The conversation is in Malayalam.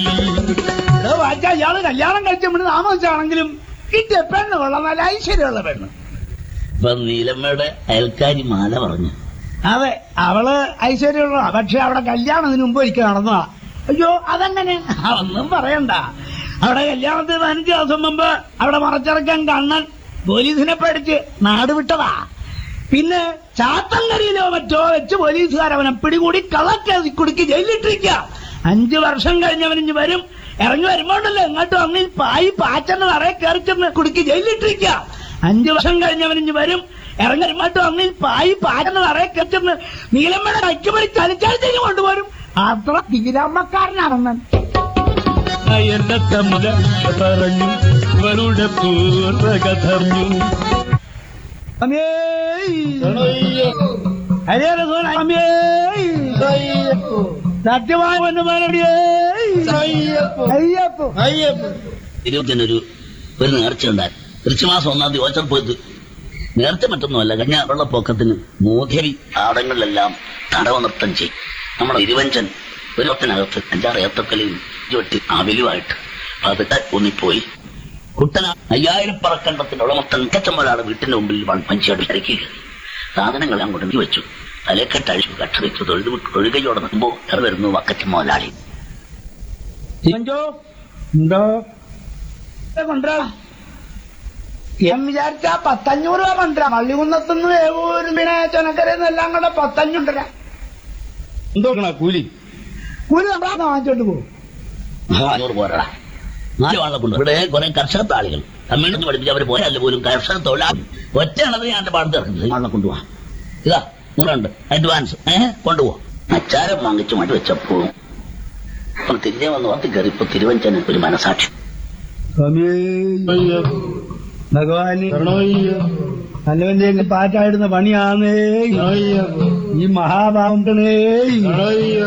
എടോ വാച്ച ഇയാള് കല്യാണം കഴിച്ചപ്പോൾ താമസിച്ചാണെങ്കിലും കിട്ടിയ പെണ്ണ് കൊള്ളാം നല്ല ഐശ്വര്യമുള്ള പെണ്ണ് ഇപ്പൊ നീലമ്മയുടെ അയൽക്കാരി മാല പറഞ്ഞു അതെ അവള് ഐശ്വര്യമുള്ള പക്ഷെ അവിടെ കല്യാണത്തിന് മുമ്പ് ഒരിക്കൽ നടന്നതാ അയ്യോ അതങ്ങനെ ഒന്നും പറയണ്ട അവിടെ കല്യാണത്തിന് പതിനഞ്ച് ദിവസം മുമ്പ് അവിടെ മറച്ചിറക്കാൻ കണ്ണൻ പോലീസിനെ പേടിച്ച് നാട് വിട്ടതാ പിന്നെ ചാത്തങ്കരിയിലോ മറ്റോ വെച്ച് പോലീസുകാർ അവനെ പിടികൂടി കള്ളക്കേസി കുടുക്കി ജയിലിട്ടിരിക്കുക അഞ്ചു വർഷം കഴിഞ്ഞവനിഞ്ഞ് വരും ഇറങ്ങി വരുമ്പോണ്ടല്ലോ എങ്ങോട്ട് വന്ന് ഈ പായി പാച്ചെന്ന് നിറയെ കയറി ചെന്ന് കുടുക്കി ജയിലിട്ടിരിക്കുക അഞ്ചു വർഷം കഴിഞ്ഞവനിഞ്ഞ് വരും ഇറങ്ങി വരുമ്പോട്ട് വന്ന് ഈ പായി പാച്ചെന്ന് നിറയെ കയറി ചെന്ന് നീലമ്മയുടെ കൈക്കുമണി ചലിച്ചാലിച്ചേക്ക് കൊണ്ടുപോരും അത്ര തീരാമ്മക്കാരനാണെന്ന് എന്റെ തമ്മില പറഞ്ഞു ഇവരുടെ പൂർവകഥർന്നു സത്യമായ പൊന്നുമാനടിയേ അയ്യപ്പോ ഇരുപത്തിനൊരു ഒരു നേർച്ച ഉണ്ടായി കൃത്യമാസം ഒന്നാം തീയതി ഓച്ചർ പോയത് നേർച്ച മറ്റൊന്നുമല്ല കഴിഞ്ഞ വെള്ളപ്പൊക്കത്തിന് മൂധേവി ആടങ്ങളിലെല്ലാം തടവ നൃത്തം ചെയ്യും നമ്മുടെ ഇരുവഞ്ചൻ ഒരു ഒത്തിനകത്ത് അഞ്ചാറ് ഏത്തക്കലയും ചുവട്ടി ആവിലുമായിട്ട് പതുക്കെ ഒന്നിപ്പോയി കുട്ടന അയ്യായിരം പറക്കണ്ടത്തിന്റെ ഉടമസ്ഥൻ മിക്കച്ചമ്പഴാണ് വീട്ടിന്റെ മുമ്പിൽ പഞ്ചായത്ത് ഇറക്കുക സാധനങ്ങളെല്ലാം കൊണ്ട് വെച്ചു തലേക്കെട്ടഴിച്ചു കട്ടറിച്ചു തൊഴുതു തൊഴുകയോടെ നിൽക്കുമ്പോ ഇറ വരുന്നു വക്കച്ച മുതലാളി മഞ്ജു ഉണ്ടോ കൊണ്ടുവരാ ഞാൻ വിചാരിച്ച പത്തഞ്ഞൂറ് രൂപ കൊണ്ടുവരാ പള്ളികുന്നത്തുനിന്ന് ഏവൂരും പിന്നെ ചുനക്കരയിൽ എല്ലാം കൂടെ പത്തഞ്ഞുണ്ടരാ എന്തോക്കണ കൂലി കൂലി നമ്മളാണ് വാങ്ങിച്ചോണ്ട് പോകും അഞ്ഞൂറ് പോരാ നാല് ആളെ കൊണ്ട് ഇവിടെ കുറെ കർഷക താളികൾ തമിഴ്നാട്ടിൽ പഠിപ്പിച്ച് അവർ പോയാൽ പോലും കർഷക തൊഴിലാളി ഒറ്റയാണത് ഞാൻ എന്റെ പാടത്ത് ഇറക്കുന്നത് ആളെ കൊണ്ടുപോവാ ഇതാ നൂറുണ്ട് അഡ്വാൻസ് ഏഹ് കൊണ്ടുപോവാ അച്ചാരം വാങ്ങിച്ച് മടി വെച്ചപ്പോ അപ്പോൾ തിരിഞ്ഞെ വന്ന് വന്ന് കയറി ഇപ്പൊ തിരുവഞ്ചന് ഒരു മനസാക്ഷി ഭഗവാന് നല്ലവന്റെ പാറ്റായിടുന്ന പണിയാന്നേ ഈ മഹാഭാവം